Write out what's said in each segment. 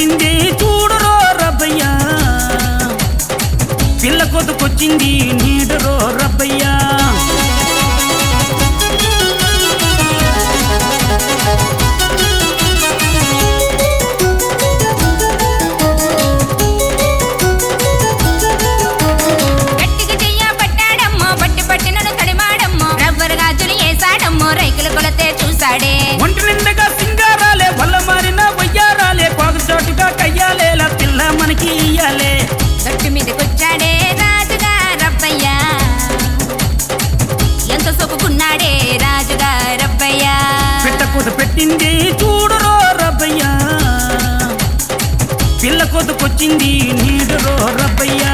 పెట్టింది చూడరో రబ్బయ్యా పిల్ల కొతుకొచ్చింది నీడరో రబ్బయ్యా గట్టిగా చెయ్య పట్టాడమ్మో పట్టి పట్టినను తడిమాడమ్మో రబ్బరు గాజులు వేసాడమ్మో రైకులు కొలతే చూసాడే ఒంటి నిండగా సింగారాలే వల్ల మారిన వయ్యారాలే చోటుగా కయ్యాలేలా పిల్ల మనకి ఇయ్యాలే గట్టు మీదకొచ్చాడే రాజుగా రబ్బయ్యా ఎంత సొప్పుకున్నాడే రాజుగా రబ్బయ్యా పెట్ట కూత పెట్టింది చూడరో రబ్బయ్యా పిల్ల కొతుకొచ్చింది నీడరో రబ్బయ్యా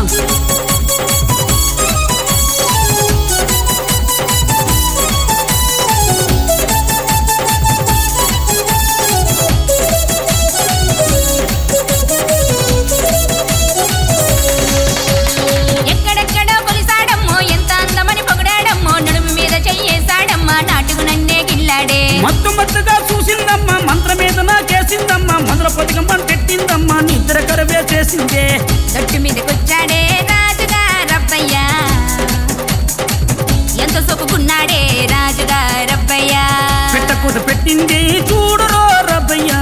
ఎక్కడెక్కడో కొలిసాడమ్మో ఎంత అందమని పొగిడాడమ్మో నడుము మీద చెయ్యేసాడమ్మా నాటుకు నన్నే గిల్లాడే మత్తు మత్తుగా చూసిందమ్మా మంత్రం మీద నాకేసిందమ్మా మందుల పథకం పెట్టిందమ్మా నిద్ర కరవే చేసిందే గట్టు మీదకొచ్చాడే రాజుగా రబ్బయ్యా ఎంత సొప్పుకున్నాడే రాజుగా రబ్బయ్యా పెట్ట కూత పెట్టింది చూడరో రబ్బయ్యా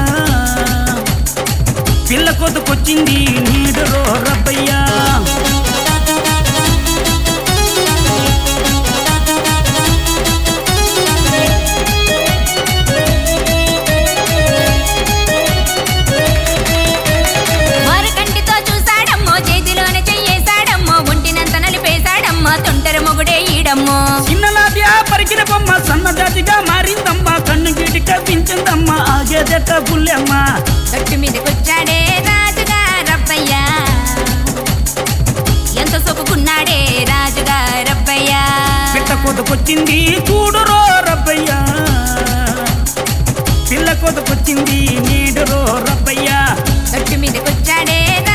పిల్ల కొతుకొచ్చింది నీడరో రబ్బయ్యా వారు కంటితో చూసాడమ్మో చేతిలోనే చెయ్యేసాడమ్మో ఒంటినంత నలిపేశాడమ్మో తొంటరి మొగుడే ఈడమ్మో చిన్నలాది ఆ పరికిన బొమ్మ సన్నజాతిగా మారిందమ్మా కన్ను గీటి కప్పించిందమ్మా ఆగేదట బుల్లెమ్మ గట్టు మీదకొచ్చాడే రాజుగా రబ్బయ్యా ఎంత సొప్పుకున్నాడే రాజుగా రబ్బయ్యా పిట్ట కొతకొచ్చింది చూడరో రబ్బయ్యా పిల్ల కొతకొచ్చింది నీడరో రబ్బయ్యా గట్టు మీదకొచ్చాడే